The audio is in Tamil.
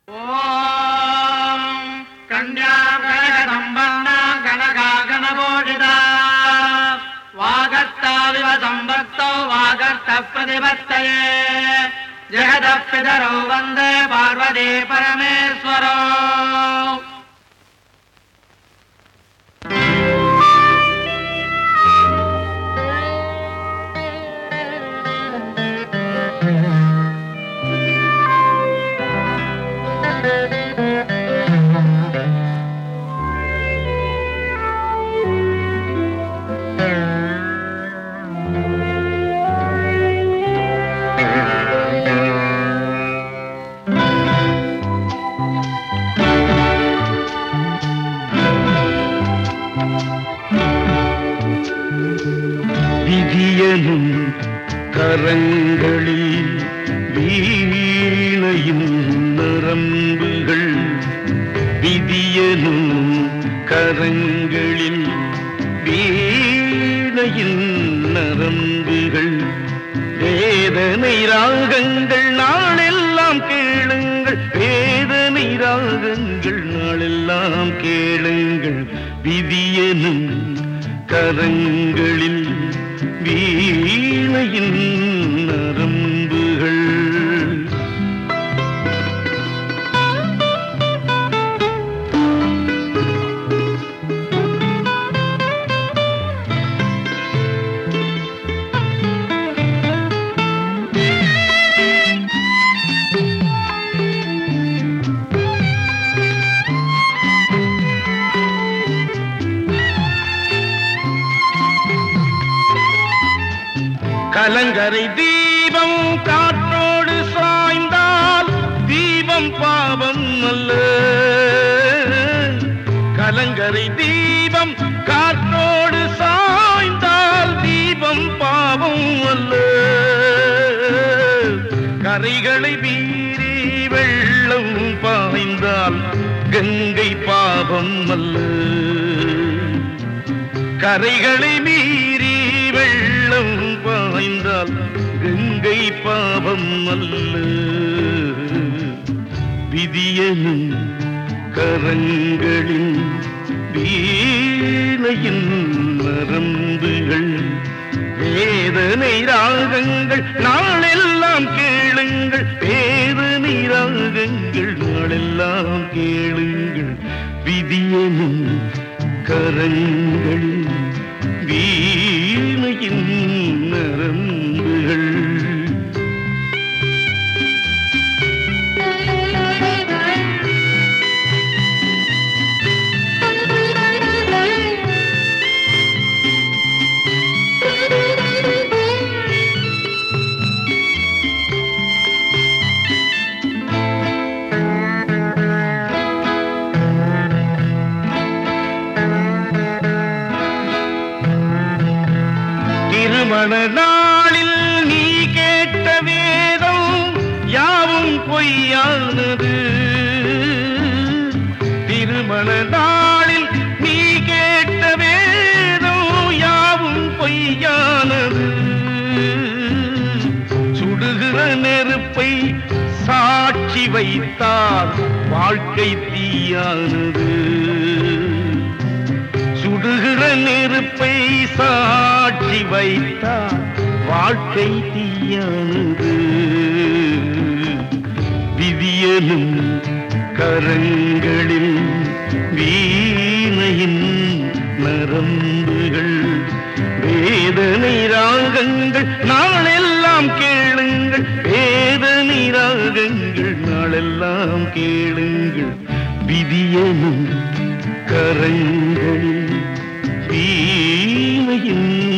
ॐ कन्याकनकसम्पन्ना कनकाकनभूषिता वागर्ताविव सम्भक्तौ वागर्तप्रतिपत्तये जगतः पितरौ वन्दे पार्वती परमेश्वरौ விதியனும் கரங்களில் வீணையும் நரம்புகள் விதியனும் கரங்களில் வீணையின் நரம்புகள் வேதனை ராகங்கள் நாளெல்லாம் கேளுங்கள் வேதனை ராகங்கள் நாளெல்லாம் கேளுங்கள் விதியனும் கரங்களில் வீணையின் நரம்புகள் கலங்கரை தீபம் காற்றோடு சாய்ந்தால் தீபம் பாவம் அல்ல கலங்கரை தீபம் காற்றோடு சாய்ந்தால் தீபம் பாவம் அல்ல கரைகளை மீறி வெள்ளம் பாய்ந்தால் கங்கை பாவம் அல்ல கரைகளை மீறி வெள்ளம் பாய்ந்தால் கங்கை பாவம் அல்ல விதியனும் கரங்களின் வீணையின் நரம்புகள் வேதனை ராகங்கள் நாளெல்லாம் கேளுங்கள் வேதனை ராகங்கள் நாளெல்லாம் கேளுங்கள் விதியனும் கரங்களில் வீணையின் நரம்புகள் திருமண நாளில் நீ கேட்ட வேதம் யாவும் பொய்யானது திருமண நாளில் நீ கேட்ட வேதம் யாவும் பொய்யானது சுடுகிற நெருப்பை சாட்சி வைத்தால் வாழ்க்கை தீயானது சுடுகிற நெருப்பை சாட்சி வைத்தால் வாழ்க்கை தீயானது விதியனும் கரங்களில் வீணையின் நரம்புகள் வேதனை ராகங்கள் நாளெல்லாம் கேளுங்கள் வேதனை ராகங்கள் நாளெல்லாம் கேளுங்கள் விதியனும் கரங்களில் வீணையின்